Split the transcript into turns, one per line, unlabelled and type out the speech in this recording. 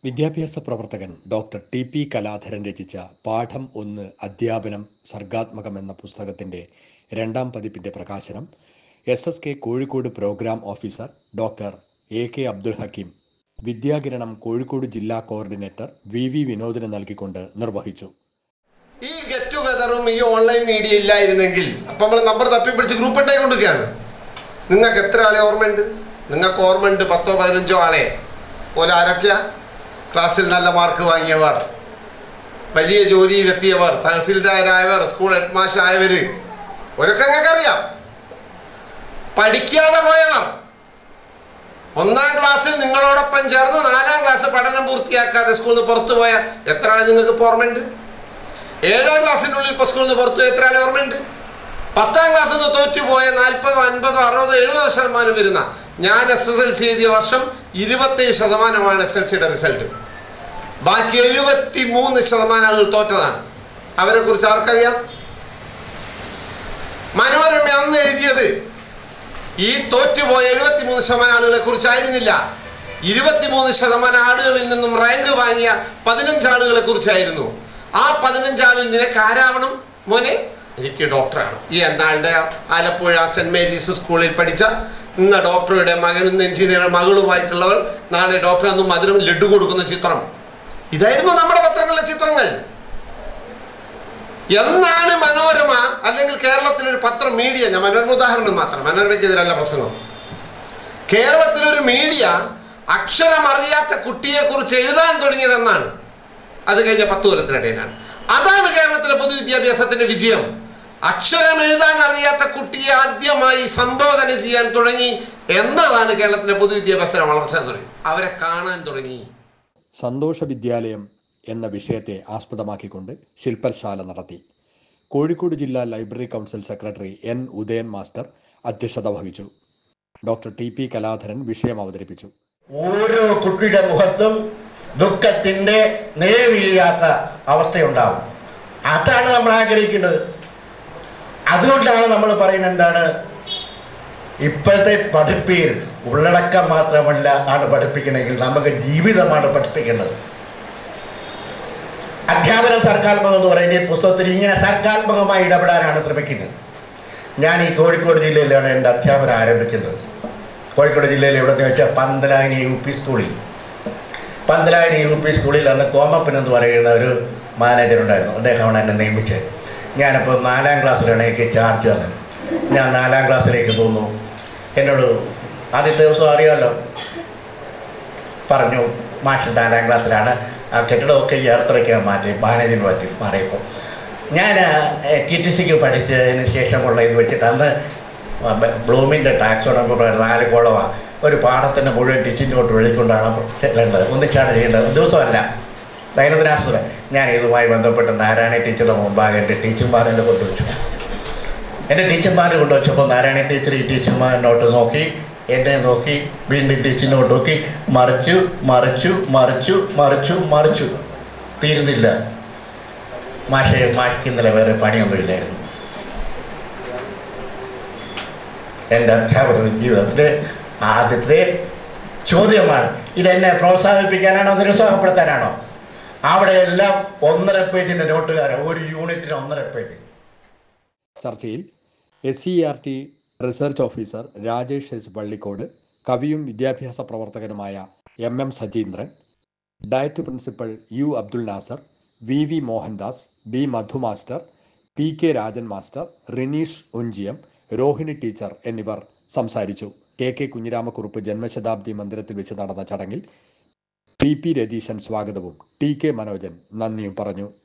വിദ്യാഭ്യാസ പ്രവർത്തകൻ doctor T P Kaladharan രചിച്ച പാഠം ഒന്ന് അധ്യാപനം സർഗാത്മകം എന്ന പുസ്തകത്തിൻ്റെ രണ്ടാം പതിപ്പിൻ്റെ പ്രകാശനം S S K Kozhikode programme officer doctor A K Abdul Hakeem Vidyakiranam Kozhikode ജില്ലാ കോർഡിനേറ്റർ വി വി വിനോദിന് നൽകിക്കൊണ്ട് നിർവഹിച്ചു
ഈ ഗെറ്റ് ടുഗദറും ഈ ഓൺലൈൻ മീഡിയ ഇല്ലായിരുന്നെങ്കിൽ അപ്പം നമ്മൾ നമ്പർ തപ്പിപ്പിടിച്ച് ഗ്രൂപ്പ് ഉണ്ടായി കൊണ്ടിരിക്കുകയാണ് നിങ്ങൾക്ക് എത്ര ആളെ ഓർമ്മയുണ്ട് നിങ്ങൾക്ക് ഓർമ്മയുണ്ട് പത്തോ പതിനഞ്ചോ ആളെ പോലെ ആരൊക്കെയാ ക്ലാസ്സിൽ നല്ല മാർക്ക് വാങ്ങിയവർ വലിയ ജോലിയിലെത്തിയവർ തഹസിൽദാരായവർ സ്കൂൾ ഹെഡ് മാസ്റ്റർ ആയവർ ഒരൊക്കെ നിങ്ങൾക്ക് അറിയാം പഠിക്കാതെ പോയവർ ഒന്നാം ക്ലാസ്സിൽ നിങ്ങളോടൊപ്പം ചേർന്ന് നാലാം ക്ലാസ് പഠനം പൂർത്തിയാക്കാതെ സ്കൂളിൽ നിന്ന് പുറത്തു പോയ എത്ര ആളെ നിങ്ങൾക്ക് ഇപ്പോൾ ഓർമ്മയുണ്ട് ഏഴാം ക്ലാസ്സിനുള്ളിൽ ഇപ്പോൾ സ്കൂളിൽ നിന്ന് പുറത്തു പോയ എത്ര ആളെ ഓർമ്മയുണ്ട് പത്താം ക്ലാസ്സിൽ നിന്ന് തോറ്റുപോയ നാൽപ്പതോ അൻപതോ അറുപതോ എഴുപതോ ശതമാനം വരുന്ന ഞാൻ എസ് എസ് എൽ സി എഴുതിയ വർഷം ഇരുപത്തേഴ് ശതമാനമാണ് എസ് എൽ സിയുടെ റിസൾട്ട് ബാക്കി എഴുപത്തി മൂന്ന് ശതമാനം ആളുകൾ തോറ്റതാണ് അവരെ കുറിച്ച് ആർക്കറിയാം മനോരമ അന്ന് എഴുതിയത് ഈ തോറ്റുപോയ എഴുപത്തിമൂന്ന് ശതമാനം ആളുകളെ കുറിച്ചായിരുന്നില്ല ഇരുപത്തിമൂന്ന് ശതമാനം ആളുകളിൽ നിന്നും റാങ്ക് വാങ്ങിയ പതിനഞ്ച് ആളുകളെ കുറിച്ചായിരുന്നു ആ പതിനഞ്ച് ആളിൽ നിനക്ക് ആരാവണം മോനെ എനിക്ക് ഡോക്ടറാണ് ഈ എന്നാളുടെ ആലപ്പുഴ സെന്റ് മേരീസ് സ്കൂളിൽ പഠിച്ച ഇന്ന് ഡോക്ടറുടെ മകനും ഇന്ന് എഞ്ചിനീയർ മകളുമായിട്ടുള്ളവർ നാളെ ഡോക്ടർ അന്ന് മധുരം ലഡു കൊടുക്കുന്ന ചിത്രം ഇതായിരുന്നു നമ്മുടെ പത്രങ്ങളിലെ ചിത്രങ്ങൾ എന്നാണ് മനോരമ അല്ലെങ്കിൽ കേരളത്തിലൊരു പത്രം മീഡിയ ഞാൻ മനോരമ ഉദാഹരണം മാത്രം മനോരമയ്ക്കെതിരല്ല പ്രസംഗം കേരളത്തിലൊരു മീഡിയ അക്ഷരം അറിയാത്ത കുട്ടിയെ കുറിച്ച് എഴുതാൻ തുടങ്ങിയതെന്നാണ് അത് കഴിഞ്ഞ പത്ത് കൊല്ലത്തിനിടയിലാണ് അതാണ് കേരളത്തിലെ പൊതുവിദ്യാഭ്യാസത്തിന്റെ വിജയം അക്ഷരം എഴുതാൻ അറിയാത്ത കുട്ടിയെ ആദ്യമായി സംബോധന ചെയ്യാൻ തുടങ്ങി എന്നതാണ് കേരളത്തിലെ പൊതുവിദ്യാഭ്യാസത്തിന്റെ വളർച്ച എന്ന് തുടങ്ങി അവരെ കാണാൻ തുടങ്ങി
സന്തോഷ വിദ്യാലയം എന്ന വിഷയത്തെ ആസ്പദമാക്കിക്കൊണ്ട് ശില്പശാല നടത്തി കോഴിക്കോട് ജില്ലാ library council secretary N Udayan master അധ്യക്ഷത വഹിച്ചു ഡോക്ടർ ടി പി കലാധരൻ വിഷയം അവതരിപ്പിച്ചു
ഓരോ കുട്ടിയുടെ മുഖത്തും ദുഃഖത്തിന്റെ നിലവില്ലാത്ത അവസ്ഥയുണ്ടാവും അതാണ് നമ്മൾ ആഗ്രഹിക്കുന്നത് അതുകൊണ്ടാണ് നമ്മൾ പറയുന്നത് എന്താണ് ഇപ്പോഴത്തെ പഠിപ്പിൽ ഉള്ളടക്കം മാത്രമല്ല ആണ് പഠിപ്പിക്കണമെങ്കിൽ നമുക്ക് ജീവിതമാണ് പഠിപ്പിക്കേണ്ടത് അധ്യാപനം സർഗാത്മകം എന്ന് പറയുന്ന ഈ പുസ്തകത്തിൽ ഇങ്ങനെ സർഗാത്മകമായി ഇടപെടാനാണ് ശ്രമിക്കുന്നത് ഞാൻ ഈ കോഴിക്കോട് ജില്ലയിലാണ് എൻ്റെ അധ്യാപനം ആരംഭിക്കുന്നത് കോഴിക്കോട് ജില്ലയിൽ എവിടെ വെച്ചാൽ പന്തലായനി യു പി സ്കൂളിൽ പന്തലായനി യു പി സ്കൂളിൽ അന്ന് കോമപ്പൻ എന്ന് പറയുന്ന ഒരു മാനേജർ ഉണ്ടായിരുന്നു അദ്ദേഹമാണ് എന്നെ നിയമിച്ചത് ഞാനിപ്പോൾ നാലാം ക്ലാസ്സിലാണ് എനിക്ക് ചാർജ് തന്നത് ഞാൻ നാലാം ക്ലാസ്സിലേക്ക് പോന്നു എന്നോട് ആദ്യത്തെ ദിവസം അറിയാമല്ലോ പറഞ്ഞു മാഷ് നാലാം ക്ലാസ്സിലാണ് ആ കെട്ടിടമൊക്കെ ഈ അടുത്തിടയ്ക്ക് മാറ്റി മാനേജിന് പറ്റി മാറിയപ്പോൾ ഞാൻ ടി ടി സിക്ക് പഠിച്ചതിന് ശേഷമുള്ള ഇത് വെച്ചിട്ട് അന്ന് ബ്ലൂമിൻ്റെ ടാക്സോണമി പറയുന്നത് നാല് കുളമാണ് ഒരു പാടത്തിൻ്റെ മുഴുവൻ ടീച്ചിങ്ങോട്ട് വെളിക്കൊണ്ടാണ് ചെല്ലേണ്ടത് ഒന്നിച്ചാണ് ചെയ്യേണ്ടത് ദിവസമല്ല ദൈനംദിനാശ്രമ ഞാൻ ഇതുമായി ബന്ധപ്പെട്ട് നാരായണ ടീച്ചറുടെ മുമ്പാകെ എൻ്റെ ടീച്ചർമാരെന്നെ കൊണ്ടുവച്ചു എൻ്റെ ടീച്ചർമാർ കൊണ്ടുവച്ചപ്പോൾ നാരായണ ടീച്ചർ ഈ ടീച്ചർമാരിനോട്ട് നോക്കി എന്നെ നോക്കി വീണ്ടും ടീച്ചറിനോട്ട് നോക്കി മറിച്ചു മറിച്ചു മറിച്ചു മറിച്ചു മറിച്ചു തീരുന്നില്ല മാഷെ മാഷിക്ക് ഇന്നലെ വേറെ പണിയൊന്നുമില്ലായിരുന്നു എൻ്റെ അധ്യാപക ജീവിതത്തിലെ ആദ്യത്തെ ചോദ്യമാണ് ഇതെന്നെ പ്രോത്സാഹിപ്പിക്കാനാണോ നിരുത്സാഹപ്പെടുത്താനാണോ അവിടെയെല്ലാം ഒന്നര പേജിൻ്റെ നോട്ടുകാരൻ ഒരു യൂണിറ്റിന് ഒന്നര പേജ്
ചർച്ചയിൽ S C R T research officer Rajesh S Pallikkode കവിയും വിദ്യാഭ്യാസ പ്രവർത്തകനുമായ M M Sajeendran DIET principal U Abdul Nasar V V Mohandas B Madhu master P K Rajan master Rineesh Unchiyam Rohini teacher എന്നിവർ സംസാരിച്ചു കെ കെ കുഞ്ഞിരാമക്കുറുപ്പ് ജന്മശതാബ്ദി മന്ദിരത്തിൽ വെച്ച് നടന്ന ചടങ്ങിൽ പി പി രതീശൻ സ്വാഗതവും ടി കെ മനോജൻ നന്ദിയും പറഞ്ഞു